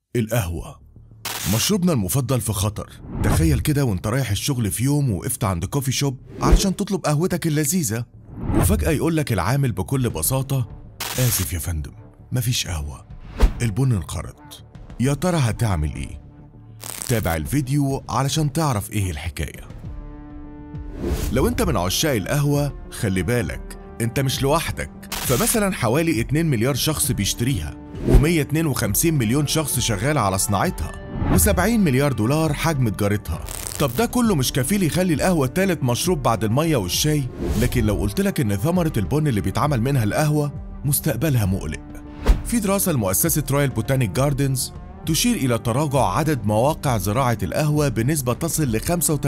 القهوة مشروبنا المفضل في خطر تخيل كده وانت رايح الشغل في يوم وقفت عند كوفي شوب علشان تطلب قهوتك اللذيذة وفجأة يقولك العامل بكل بساطة آسف يا فندم مفيش قهوة البن انقرض يا ترى هتعمل ايه؟ تابع الفيديو علشان تعرف ايه الحكاية لو انت من عشاق القهوة خلي بالك انت مش لوحدك فمثلا حوالي 2 مليار شخص بيشتريها و152 مليون شخص شغال على صناعتها و70 مليار دولار حجم تجارتها طب ده كله مش كفيل يخلي القهوة تالت مشروب بعد المية والشاي لكن لو قلت لك ان ثمرة البن اللي بيتعمل منها القهوة مستقبلها مقلق في دراسة لمؤسسة رويال بوتانيك جاردنز تشير إلى تراجع عدد مواقع زراعة القهوة بنسبة تصل ل 85%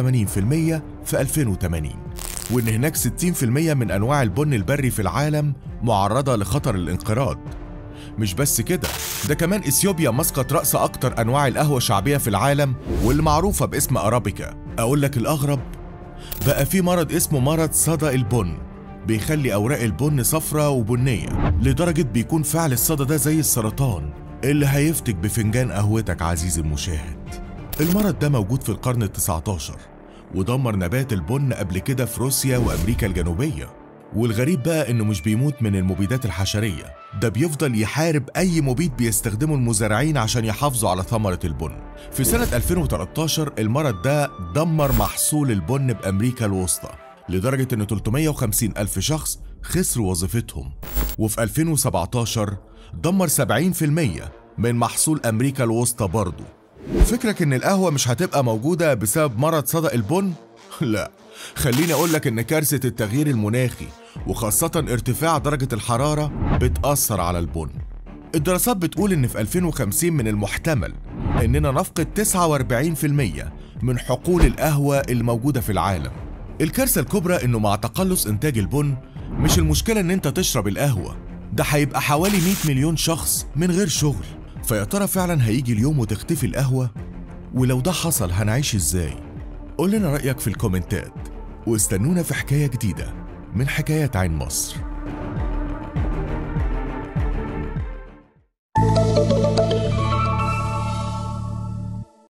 في 2080 وإن هناك 60% من أنواع البن البري في العالم معرضة لخطر الانقراض مش بس كده ده كمان اثيوبيا مسقط رأس أكتر أنواع القهوة شعبية في العالم واللي معروفة باسم أرابيكا أقول لك الأغرب بقى في مرض اسمه مرض صدى البن بيخلي أوراق البن صفرة وبنية لدرجة بيكون فعل الصدى ده زي السرطان اللي هيفتك بفنجان قهوتك عزيزي المشاهد المرض ده موجود في القرن التسعتاشر ودمر نبات البن قبل كده في روسيا وأمريكا الجنوبية والغريب بقى إنه مش بيموت من المبيدات الحشرية ده بيفضل يحارب أي مبيد بيستخدمه المزارعين عشان يحافظوا على ثمرة البن في سنة 2013 المرض ده دمر محصول البن بأمريكا الوسطى لدرجة إن 350 ألف شخص خسروا وظيفتهم وفي 2017 دمر 70% من محصول أمريكا الوسطى برضه فكرك إن القهوة مش هتبقى موجودة بسبب مرض صدى البن؟ لا خليني أقول لك إن كارثة التغيير المناخي وخاصة ارتفاع درجة الحرارة بتأثر على البن الدراسات بتقول إن في 2050 من المحتمل إننا نفقد 49% من حقول القهوة الموجودة في العالم الكارثة الكبرى إنه مع تقلص إنتاج البن مش المشكلة إن أنت تشرب القهوة ده هيبقى حوالي 100 مليون شخص من غير شغل فيا ترى فعلا هيجي اليوم وتختفي القهوة؟ ولو ده حصل هنعيش ازاي؟ قول لنا رأيك في الكومنتات واستنونا في حكاية جديدة من حكايات عين مصر